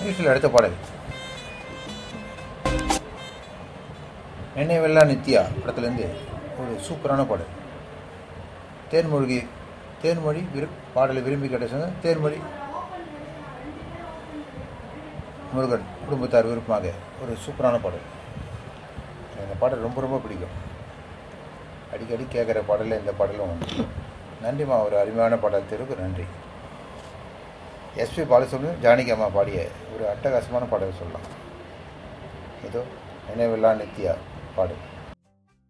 இங்கிலீஷில் அடுத்த பாடல் நினைவெல்லாம் நித்யா படத்துலேருந்து ஒரு சூப்பரான பாடல் தேன்மொழி தேன்மொழி விரு பாடலை விரும்பி கிடைச்சது தேன்மொழி முருகன் குடும்பத்தார் விருப்பமாக ஒரு சூப்பரான பாடல் எனக்கு இந்த பாடல் ரொம்ப ரொம்ப பிடிக்கும் அடிக்கடி கேட்குற பாடலில் இந்த பாடலும் ஒன்று நன்றிம்மா ஒரு அருமையான பாடல் தெருக்கு நன்றி எஸ்பி பாலசுப்ரமணியம் ஜானகி அம்மா பாடிய ஒரு அட்டகாசமான பாடல் சொல்லலாம் இதோ நினைவெல்லாம் நித்யா பாடல்